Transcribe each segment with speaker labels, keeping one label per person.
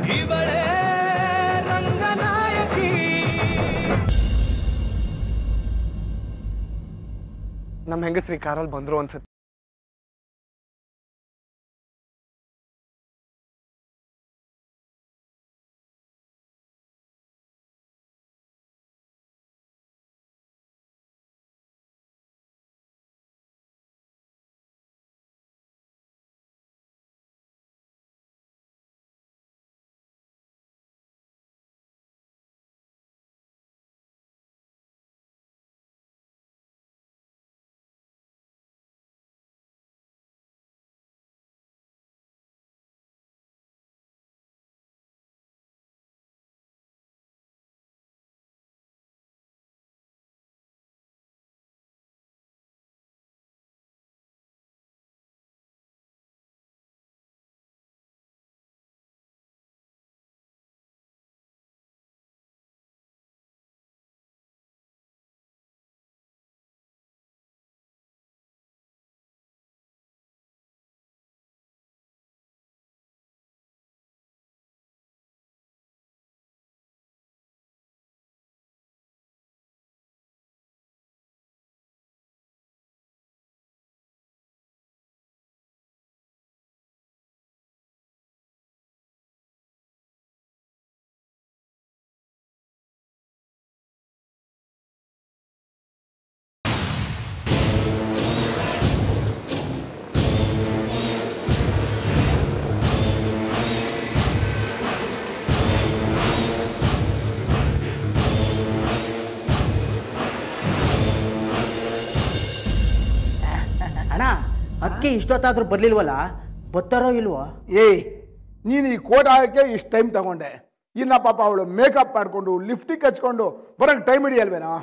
Speaker 1: ಇವಳೇ ರಂಗನಾಯಕಿ
Speaker 2: ನಮ್ಮ ಹೆಂಗಸ್ರಿ ಕಾರಲ್ಲಿ ಬಂದ್ರು ಅನ್ಸುತ್ತೆ
Speaker 3: ಅಣ್ಣ ಅಕ್ಕಿ ಇಷ್ಟೊತ್ತಾದ್ರೂ ಬರ್ಲಿಲ್ವಲ್ಲ ಬತ್ತಾರೋ ಇಲ್ವೋ
Speaker 4: ಏಯ್ ನೀನು ಈ ಕೋಟ್ ಹಾಕಕ್ಕೆ ಇಷ್ಟು ಟೈಮ್ ತಗೊಂಡೆ ಇನ್ನ ಪಾಪ ಅವಳು ಮೇಕಪ್ ಮಾಡಿಕೊಂಡು ಲಿಫ್ಟಿಗೆ ಹಚ್ಕೊಂಡು ಬರೋಕ್ಕೆ ಟೈಮ್ ಹಿಡಿಯಲ್ವೇನೋ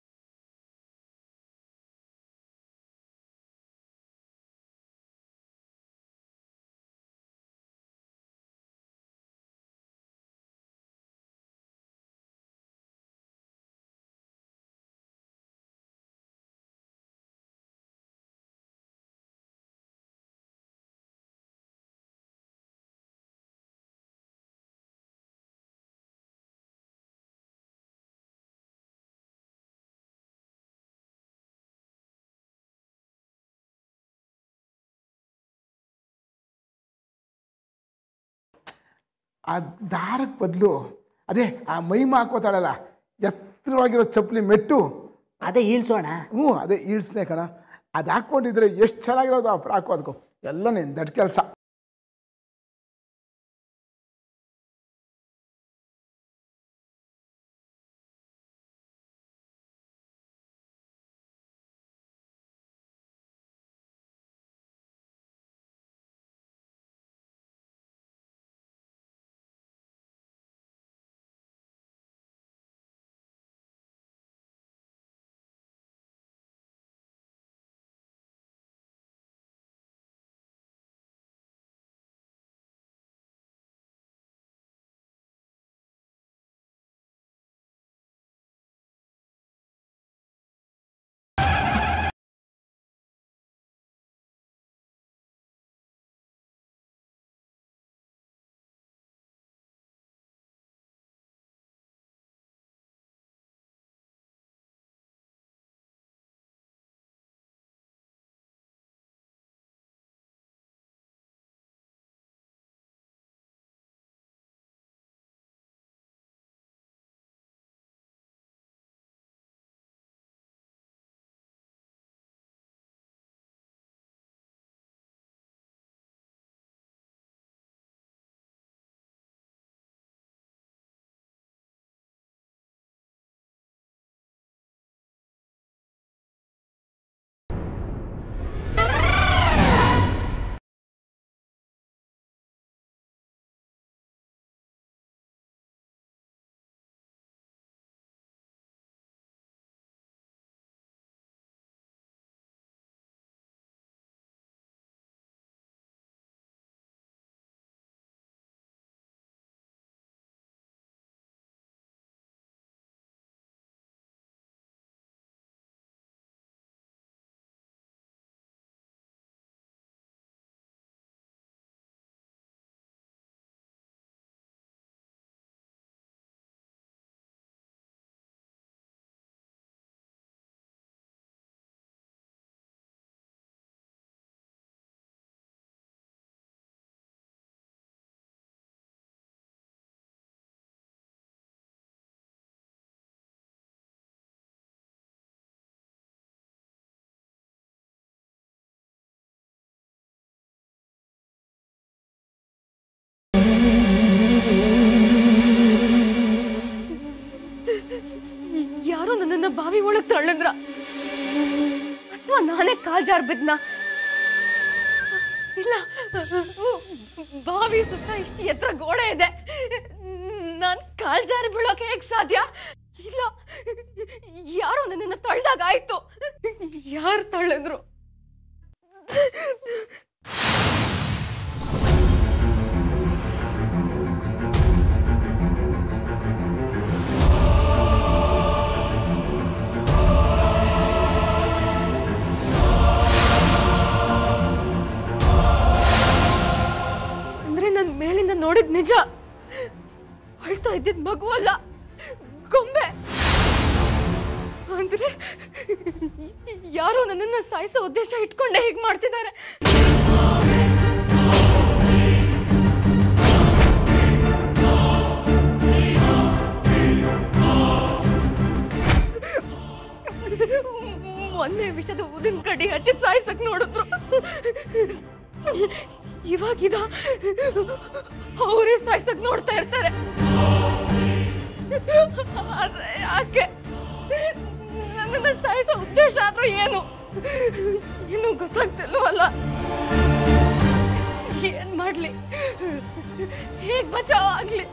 Speaker 4: ಆ ದಾರಕ್ಕೆ ಬದಲು ಅದೇ ಆ ಮೈಮ ಹಾಕೋತಾಳಲ್ಲ ಎತ್ತರವಾಗಿರೋ ಚಪ್ಪಲಿ ಮೆಟ್ಟು
Speaker 3: ಅದೇ ಇಳ್ಸೋಣ
Speaker 4: ಹ್ಞೂ ಅದೇ ಇಳಿಸ್ನೆ ಕಣ ಅದು ಹಾಕ್ಕೊಂಡಿದ್ರೆ ಎಷ್ಟು ಚೆನ್ನಾಗಿರೋದು ಆ ಫ್ರಾಕು ಅದಕ್ಕೂ ಎಲ್ಲ ನಿನ್ನ ದಟ್ ಕೆಲಸ
Speaker 1: ಬಾವಿ ಒಳಗ್ ತಳ್ಳಿದ್ರ ಅಥವಾ ನಾನೇ ಕಾಲ್ ಜಾರ್ ಬಿದ್ನ ಇಲ್ಲ ಬಾವಿ ಸುತ್ತ ಇಷ್ಟು ಎತ್ತರ ಗೋಡೆ ಇದೆ ನಾನ್ ಕಾಲ್ ಜಾರಿ ಬೀಳೋಕೆ ಹೇಗ್ ಸಾಧ್ಯ ಇಲ್ಲ ಯಾರೋ ನನ್ನನ್ನು ತಳ್ದಾಗ ಆಯ್ತು ಯಾರು ತಳ್ಳಿದ್ರು ಅಂದ್ರೆ ನನ್ ಮೇಲಿಂದ ನೋಡಿದ್ ನಿಜ ಅಳ್ತಾ ಇದ್ದಿದ್ ಮಗು ಅಲ್ಲ ಗೊಂಬೆ ಅಂದ್ರೆ ಯಾರೋ ನನ್ನನ್ನ ಸಾಯಿಸೋ ಉದ್ದೇಶ ಇಟ್ಕೊಂಡೆ ಹೀಗ್ ಮಾಡ್ತಿದ್ದಾರೆ ಮೊನ್ನೆ ವಿಷದ ಊದಿನ ಕಡ್ಡಿ ಹಚ್ಚಿ ಸಾಯಿಸಕ್ ನೋಡಿದ್ರು ಇವಾಗಿದ ಅವರೇ ಸಾಯ್ಸಕ್ ನೋಡ್ತಾ ಇರ್ತಾರೆ ಆದ್ರೆ ಯಾಕೆ ನನ್ನನ್ನ ಸಾಯಿಸೋ ಉದ್ದೇಶ ಆದ್ರೂ ಏನು ಏನು ಗೊತ್ತಾಗ್ತಿಲ್ವಲ್ಲ ಏನ್ ಮಾಡ್ಲಿ ಹೇಗ್ ಬಚಾವ್ ಆಗ್ಲಿ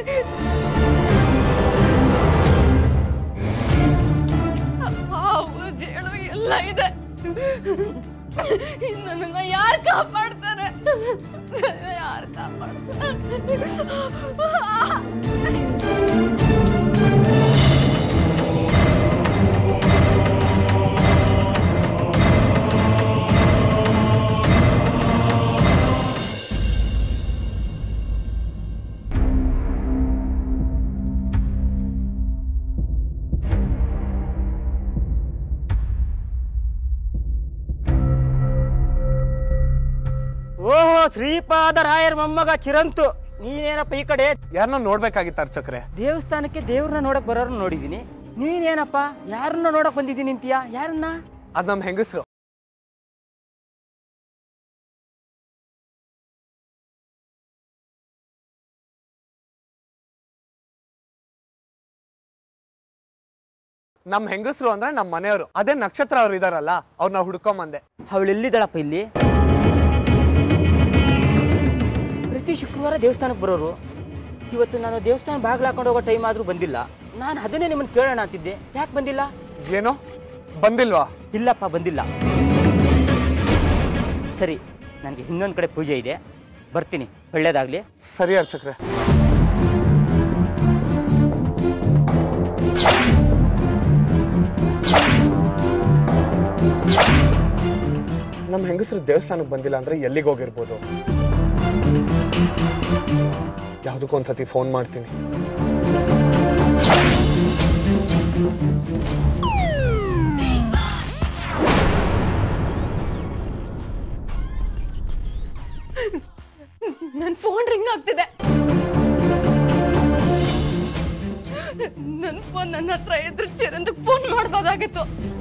Speaker 1: ಹಾವು ಜೇಡು ಎಲ್ಲ ಇದೆ ನನ್ನನ್ನ ಯಾರು ಕಾಪಾಡ್ತಾರೆ ಯಾರು ಕಾಪಾಡ್ತಾರೆ
Speaker 3: ಓಹೋ ಶ್ರೀಪಾದರಾಯರ ಮೊಮ್ಮಗ ಚಿರಂತು ನೀನೇನಪ್ಪ ಈ ಕಡೆ
Speaker 2: ಯಾರನ್ನ ನೋಡ್ಬೇಕಾಗಿತ್ತು ಅರ್ಚಕ್ರೆ
Speaker 3: ದೇವಸ್ಥಾನಕ್ಕೆ ದೇವ್ರನ್ನ ನೋಡಕ್ ಬರೋರ್ನ ನೋಡಿದೀನಿ ನೀನೇನಪ್ಪ ಯಾರನ್ನ ನೋಡಕ್ ಬಂದಿದ್ದೀನಿ ಅಂತೀಯ ಯಾರನ್ನ
Speaker 2: ಅದ್ ನಮ್ ಹೆಂಗಸ್ರು ನಮ್ ಹೆಂಗಸ್ರು ಅಂದ್ರೆ ನಮ್ ಮನೆಯವರು ಅದೇ ನಕ್ಷತ್ರ ಅವ್ರು ಇದಾರಲ್ಲ ಅವ್ರನ್ನ ಹುಡ್ಕೊಂಬಂದೆ
Speaker 3: ಅವಳು ಎಲ್ಲಿದ್ದಾಳಪ್ಪ ಇಲ್ಲಿ ಪ್ರತಿ ಶುಕ್ರವಾರ ದೇವಸ್ಥಾನಕ್ಕೆ ಬರೋರು ಇವತ್ತು ನಾನು ದೇವಸ್ಥಾನ ಬಾಗಿಲು ಹಾಕೊಂಡು ಹೋಗೋ ಟೈಮ್ ಆದರೂ ಬಂದಿಲ್ಲ ನಾನು ಅದನ್ನೇ ನಿಮ್ಮನ್ನು ಕೇಳೋಣ ಅಂತಿದ್ದೆ ಯಾಕೆ ಬಂದಿಲ್ಲ
Speaker 2: ಏನೋ ಬಂದಿಲ್ವಾ
Speaker 3: ಇಲ್ಲಪ್ಪ ಬಂದಿಲ್ಲ ಸರಿ ನನಗೆ ಇನ್ನೊಂದು ಕಡೆ ಪೂಜೆ ಇದೆ ಬರ್ತೀನಿ ಒಳ್ಳೇದಾಗಲಿ
Speaker 2: ಸರಿ ಅರ್ಚಕ್ರೆ ನಮ್ಮ ಹೆಂಗಸರು ದೇವಸ್ಥಾನಕ್ಕೆ ಬಂದಿಲ್ಲ ಅಂದ್ರೆ ಎಲ್ಲಿಗೆ ಹೋಗಿರ್ಬೋದು ಯಾವುದಕ್ಕೊಂದ್ಸತಿ ಫೋನ್ ಮಾಡ್ತೀನಿ
Speaker 1: ನನ್ ಫೋನ್ ರಿಂಗ್ ಆಗ್ತಿದೆ ನನ್ ಫೋನ್ ನನ್ನ ಹತ್ರ ಇದ್ರೆ ಚಿರಂದಕ್ ಫೋನ್ ಮಾಡ್ಬೋದಾಗಿತ್ತು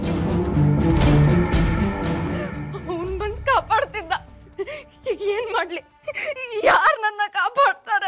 Speaker 1: ಅವನ್ ಬಂದ್ ಕಾಪಾಡ್ತಿದ್ದ ಈಗ ಏನ್ ಮಾಡ್ಲಿ ಯಾರ್ ನನ್ನ ಕಾಪಾಡ್ತಾರೆ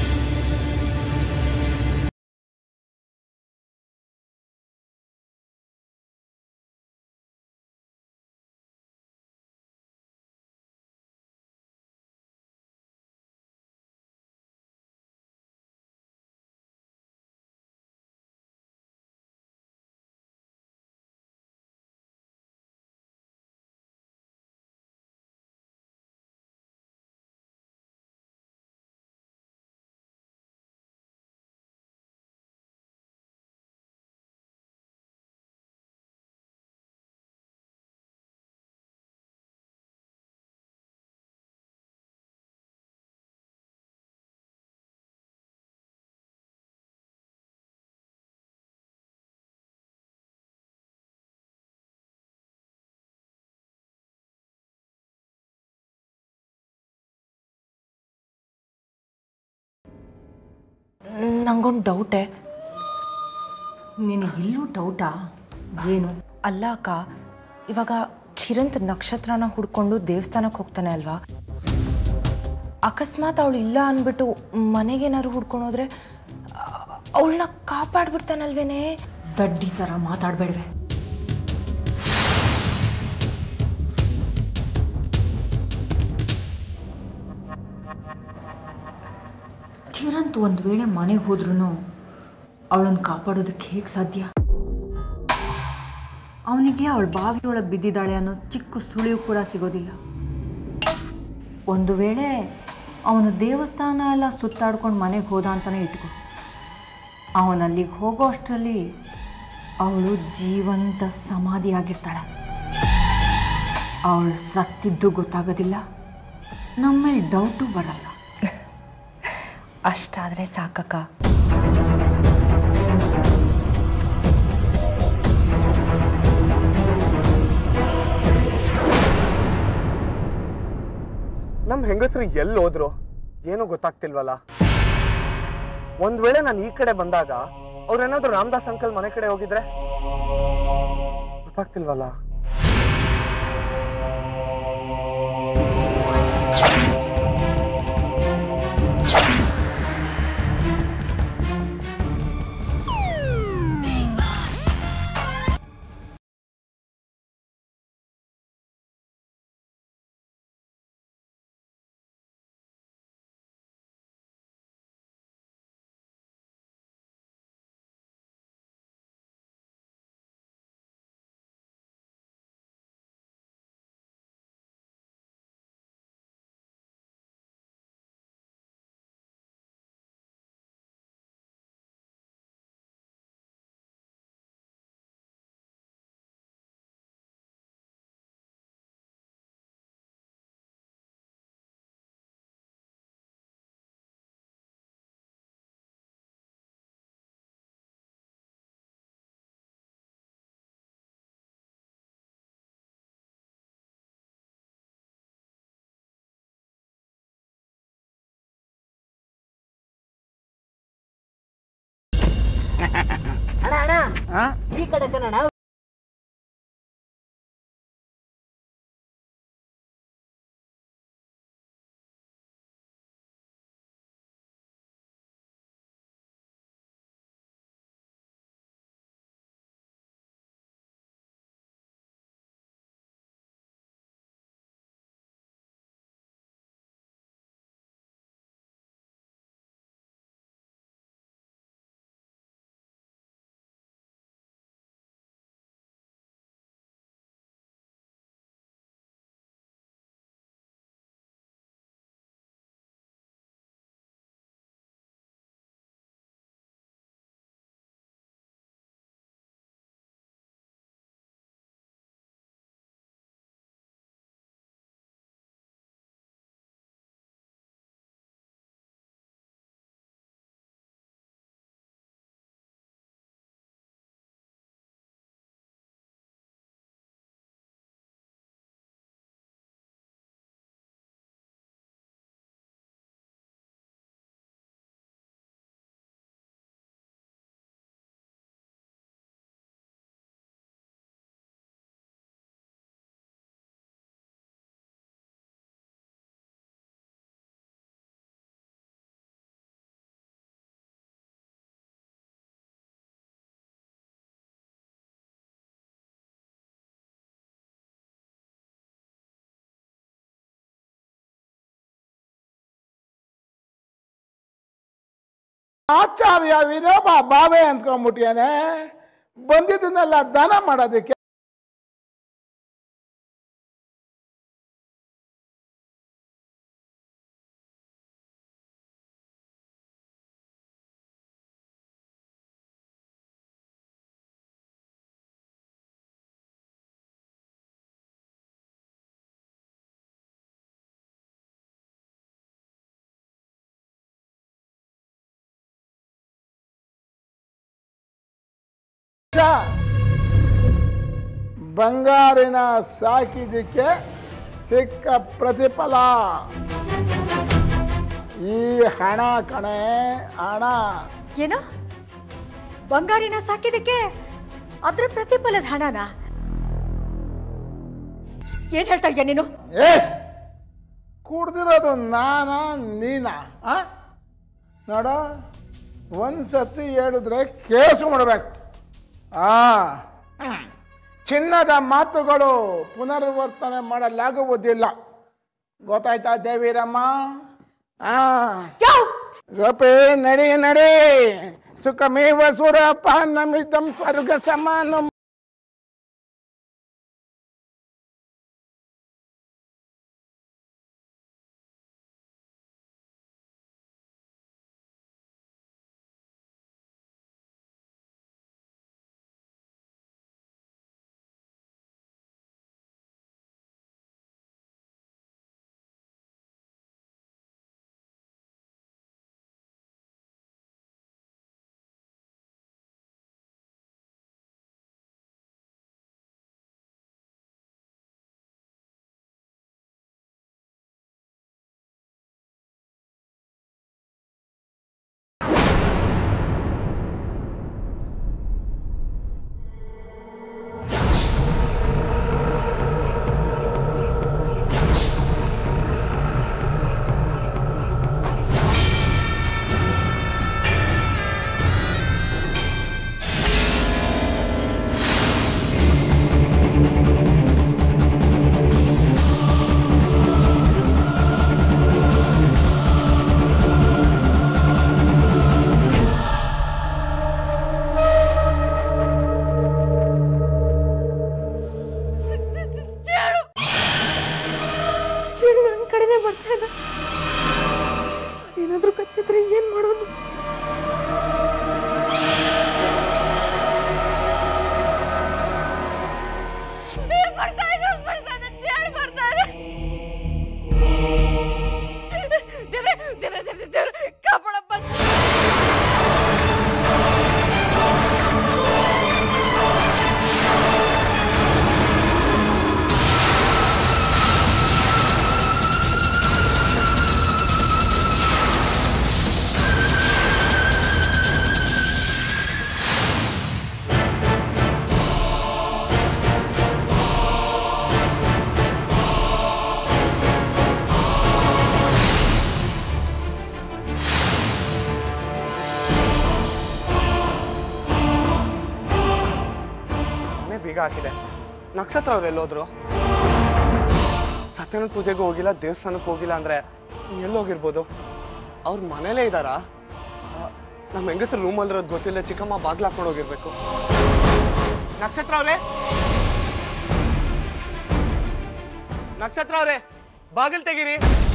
Speaker 5: ನಂಗೊಂದು ಡೌಟೆ
Speaker 6: ನಿನಗೆ ಇಲ್ಲೂ ಡೌಟಾ ಏನು
Speaker 5: ಅಲ್ಲ ಅಕ್ಕ ಇವಾಗ ಚಿರಂತ್ ನಕ್ಷತ್ರನ ಹುಡ್ಕೊಂಡು ದೇವಸ್ಥಾನಕ್ಕೆ ಹೋಗ್ತಾನೆ ಅಲ್ವಾ ಅಕಸ್ಮಾತ್ ಅವಳು ಇಲ್ಲ ಅಂದ್ಬಿಟ್ಟು ಮನೆಗೇನಾದ್ರು ಹುಡ್ಕೊಂಡು ಹೋದ್ರೆ ಅವಳನ್ನ ಕಾಪಾಡ್ಬಿಡ್ತಾನಲ್ವೇನೆ
Speaker 6: ದಡ್ಡಿ ಥರ ಮಾತಾಡಬೇಡ್ವೆ ಚಿರಂತ್ ಒಂದು ವೇಳೆ ಮನೆಗೆ ಹೋದ್ರೂ ಅವಳನ್ನು ಕಾಪಾಡೋದಕ್ಕೆ ಹೇಗೆ ಸಾಧ್ಯ ಅವನಿಗೆ ಅವಳ ಬಾವಿಯೊಳಗೆ ಬಿದ್ದಿದ್ದಾಳೆ ಅನ್ನೋ ಚಿಕ್ಕ ಸುಳಿವು ಕೂಡ ಸಿಗೋದಿಲ್ಲ ಒಂದು ವೇಳೆ ಅವನು ದೇವಸ್ಥಾನ ಎಲ್ಲ ಸುತ್ತಾಡ್ಕೊಂಡು ಮನೆಗೆ ಹೋದ ಅಂತಲೇ ಇಟ್ಕೊ ಅವನಲ್ಲಿಗೆ ಹೋಗೋ ಅಷ್ಟರಲ್ಲಿ ಅವಳು ಜೀವಂತ ಸಮಾಧಿಯಾಗಿರ್ತಾಳೆ ಅವಳು ಸತ್ತಿದ್ದು ಗೊತ್ತಾಗೋದಿಲ್ಲ ನಮ್ಮೇಲೆ ಡೌಟು ಬರಲ್ಲ
Speaker 5: ಅಷ್ಟಾದರೆ ಸಾಕಕ್ಕ
Speaker 2: ನಮ್ಮ ಹೆಂಗಸರು ಎಲ್ಲಿ ಹೋದ್ರು ಏನೂ ಗೊತ್ತಾಗ್ತಿಲ್ವಲ್ಲ ಒಂದ್ ವೇಳೆ ನಾನು ಈ ಕಡೆ ಬಂದಾಗ ಅವ್ರೇನಾದ್ರು ರಾಮದಾಸ್ ಅಂಕಲ್ ಮನೆ ಕಡೆ ಹೋಗಿದ್ರೆ ಗೊತ್ತಾಗ್ತಿಲ್ವಲ್ಲ
Speaker 4: ಆಚಾರ್ಯ ವಿನೋಬ ಬಾವೆ ಅಂದ್ಕೊಂಡ್ಬಿಟ್ಟಿಯಾನೆ ಬಂದಿದ್ದನ್ನೆಲ್ಲ ದಾನ ಮಾಡೋದಕ್ಕೆ ಬಂಗಾರಿನ ಸಾಕಿದ್ದಕ್ಕೆ ಸಿಕ್ಕ ಪ್ರತಿಫಲ ಈ ಹಣ ಕಣೆ ಹಣ
Speaker 7: ಏನು ಬಂಗಾರಿನ ಸಾಕಿದಕ್ಕೆ ಅದ್ರ ಪ್ರತಿಫಲದ ಹಣನ ಏನ್ ಹೇಳ್ತಾ ಇದೀಯ ನೀನು
Speaker 4: ಏ ಕುಡ್ದಿರೋದು ನಾನ ನೀನ ಆ? ನೋಡು ಒಂದ್ಸತಿ ಹೇಳಿದ್ರೆ ಕೇಸು ಮಾಡ್ಬೇಕು ಆ ಹ್ಮ್. ಚಿನ್ನದ ಮಾತುಗಳು ಪುನರ್ವರ್ತನೆ ಮಾಡಲಾಗುವುದಿಲ್ಲ ಗೊತ್ತಾಯ್ತಾ ದೇವಿರಮ್ಮ ಆ ಗೋಪಿ ನಡಿ ನಡಿ ಸುಖಮೇವ ಸುರಪ ನಮಿದಂ ಸ್ವರ್ಗ ಸಮಾನ
Speaker 1: ಚೇಳು ಚೇಳು ನನ್ನ ಕಡೆನೇ ಬರ್ತಾ ಇದೆ ಏನಾದ್ರೂ ಕಚ್ಚಿದ್ರೆ ಏನ್ ಮಾಡೋದು ಏ, ಬರ್ತಾ ಇದೆ ಬರ್ತಾ ಇದೆ ಚೇಳು ಬರ್ತಾ ಇದೆ ದೇವ್ರೆ ದೇವ್ರೆ ದೇವ್ರೆ ದೇವ್ರೆ ಕಾಪಾಡಪ್ಪ
Speaker 2: ಮನೆ ಬೀಗ ಹಾಕಿದೆ ನಕ್ಷತ್ರ ಅವ್ರು ಎಲ್ಲೋದ್ರು ಸತ್ಯನಾರಾಯಣ ಪೂಜೆಗೂ ಹೋಗಿಲ್ಲ ದೇವಸ್ಥಾನಕ್ಕೆ ಹೋಗಿಲ್ಲ ಅಂದ್ರೆ ಎಲ್ಲೋಗಿರ್ಬೋದು ಅವ್ರ ಮನೇಲೇ ಇದ್ದಾರಾ ಆ, ನಮ್ಮ ಹೆಂಗಸರು ರೂಮಲ್ಲಿರೋದು ಗೊತ್ತಿಲ್ಲ ಚಿಕ್ಕಮ್ಮ ಬಾಗ್ಲು ಹಾಕೊಂಡು ಹೋಗಿರ್ಬೇಕು ನಕ್ಷತ್ರ ಅವ್ರೆ ನಕ್ಷತ್ರ ಅವ್ರೆ ಬಾಗಿಲ್ ತೆಗೀರಿ